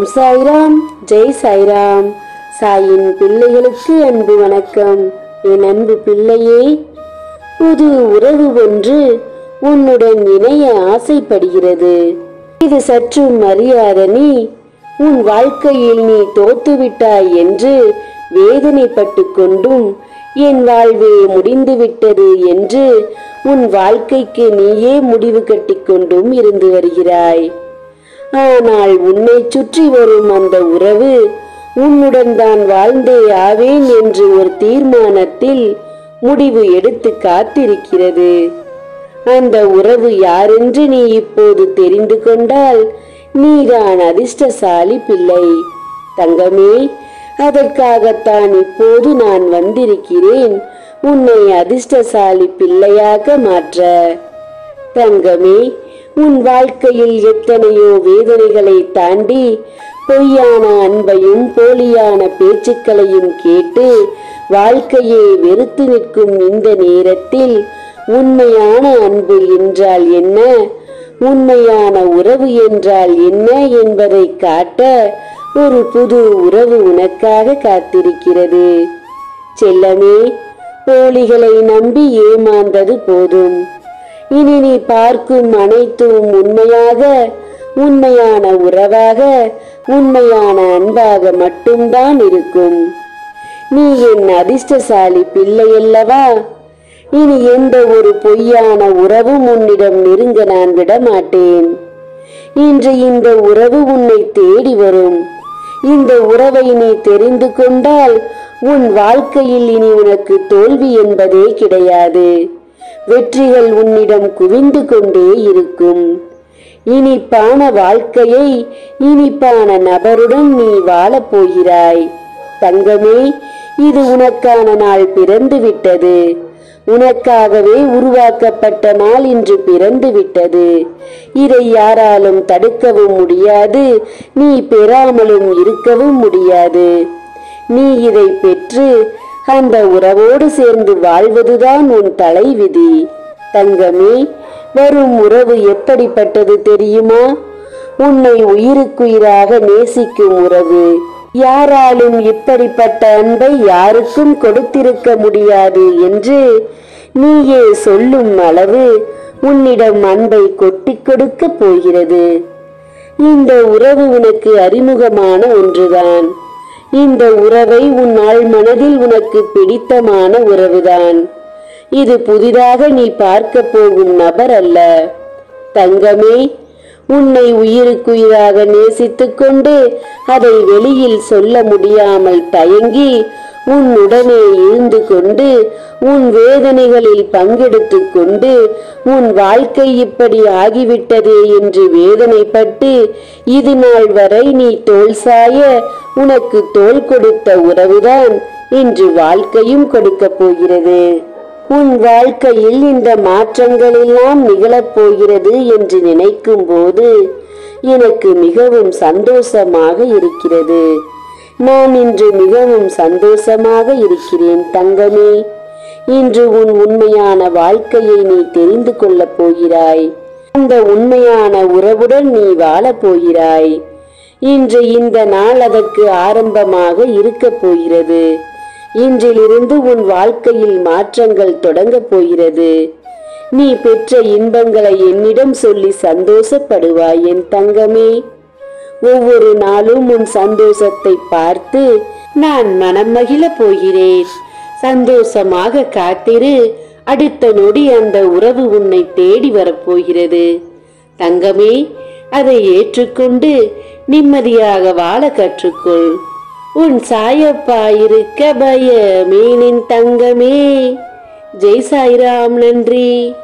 ஓம் சாய்ராம் ஜெய் சாய்ராம் சாயின் பிள்ளைகளுக்கு அன்பு வணக்கம் என் அன்பு பிள்ளையே புது உறவு ஒன்று உன்னுடன் இணைய ஆசைப்படுகிறது இது சற்றும் அறியாத நீ உன் வாழ்க்கையில் நீ தோத்துவிட்டாய் என்று வேதனைப்பட்டு கொண்டும் என் வாழ்வே முடிந்துவிட்டது என்று உன் வாழ்க்கைக்கு நீயே முடிவு கட்டிக்கொண்டும் இருந்து வருகிறாய் ஆனால் உன்னை சுற்றி வரும் அந்த உறவு உன்னுடன் தான் வாழ்ந்தே ஆவேன் என்று ஒரு தீர்மானத்தில் முடிவு எடுத்து காத்திருக்கிறது அந்த உறவு யாரென்று நீ இப்போது தெரிந்து கொண்டால் நீதான் அதிர்ஷ்டசாலி பிள்ளை தங்கமே அதற்காகத்தான் இப்போது நான் வந்திருக்கிறேன் உன்னை அதிர்ஷ்டசாலி பிள்ளையாக மாற்ற தங்கமே உன் வாழ்க்கையில் எத்தனையோ வேதனைகளை தாண்டி பொய்யான அன்பையும் போலியான பேச்சுக்களையும் கேட்டு வாழ்க்கையை வெறுத்து நிற்கும் இந்த நேரத்தில் உண்மையான அன்பு என்றால் என்ன உண்மையான உறவு என்றால் என்ன என்பதை காட்ட ஒரு புது உறவு உனக்காக காத்திருக்கிறது செல்லமே போலிகளை நம்பி ஏமாந்தது போதும் இனி நீ பார்க்கும் அனைத்தும் உண்மையாக உண்மையான உறவாக உண்மையான அன்பாக மட்டும்தான் இருக்கும் நீ என் அதிர்ஷ்டசாலி பிள்ளை அல்லவா இனி எந்த ஒரு பொய்யான உறவும் உன்னிடம் நெருங்க நான் விடமாட்டேன் இன்று இந்த உறவு உன்னை தேடி வரும் இந்த உறவை நீ தெரிந்து கொண்டால் உன் வாழ்க்கையில் இனி உனக்கு தோல்வி என்பதே கிடையாது வெற்றிகள் உன்னிடம் குவிந்து கொண்டே இருக்கும் இனிப்பான வாழ்க்கையை இனிப்பான நபருடன் நீ வாழப் போகிறாய் தங்கமே இது உனக்கான நாள் பிறந்து விட்டது உனக்காகவே உருவாக்கப்பட்ட நாள் இன்று பிறந்து விட்டது இதை யாராலும் தடுக்கவும் முடியாது நீ பெறாமலும் இருக்கவும் முடியாது நீ இதை பெற்று அந்த உறவோடு சேர்ந்து வாழ்வதுதான் உன் தலைவிதி தங்கமே வரும் உறவு எப்படிப்பட்டது தெரியுமா உன்னை உயிருக்குயிராக நேசிக்கும் உறவு யாராலும் இப்படிப்பட்ட அன்பை யாருக்கும் கொடுத்திருக்க முடியாது என்று நீயே சொல்லும் அளவு உன்னிடம் அன்பை கொட்டிக் கொடுக்க போகிறது இந்த உறவு உனக்கு அறிமுகமான ஒன்றுதான் இந்த உறவை உன் ஆள் மனதில் உனக்கு பிடித்தமான உறவுதான் இது புதிதாக நீ பார்க்க போகும் நபர் அல்ல தங்கமே உன்னை உயிருக்குயிராக நேசித்துக் கொண்டு அதை வெளியில் சொல்ல முடியாமல் தயங்கி உன் உடனே இருந்து கொண்டு உன் வேதனைகளில் பங்கெடுத்துக் கொண்டு உன் வாழ்க்கை இப்படி ஆகிவிட்டதே என்று வேதனைப்பட்டு இது நாள் வரை நீ தோல் சாய உனக்கு தோல் கொடுத்த உறவுதான் இன்று வாழ்க்கையும் கொடுக்கப் போகிறது உன் வாழ்க்கையில் இந்த மாற்றங்கள் எல்லாம் நிகழப் போகிறது என்று நினைக்கும் போது எனக்கு மிகவும் சந்தோஷமாக இருக்கிறது நான் இன்று மிகவும் சந்தோஷமாக இருக்கிறேன் தங்கமே இன்று உன் உண்மையான வாழ்க்கையை நீ தெரிந்து கொள்ளப் போகிறாய் அந்த உண்மையான உறவுடன் நீ வாழப் போகிறாய் இன்று இந்த நாள் அதற்கு ஆரம்பமாக இருக்கப் போகிறது இன்றிலிருந்து உன் வாழ்க்கையில் மாற்றங்கள் தொடங்கப் போகிறது நீ பெற்ற இன்பங்களை என்னிடம் சொல்லி சந்தோஷப்படுவாய் என் தங்கமே ஒவ்வொரு நாளும் உன் சந்தோஷத்தை பார்த்து நான் மனம் மகிழப் போகிறேன் சந்தோஷமாக காத்திரு அடுத்த நொடி அந்த உறவு உன்னை தேடி வரப்போகிறது தங்கமே அதை ஏற்றுக்கொண்டு நிம்மதியாக வாழ கற்றுக்கொள் உன் சாயப்பா இருக்க பயமேனின் தங்கமே ஜெய் சாய்ராம் நன்றி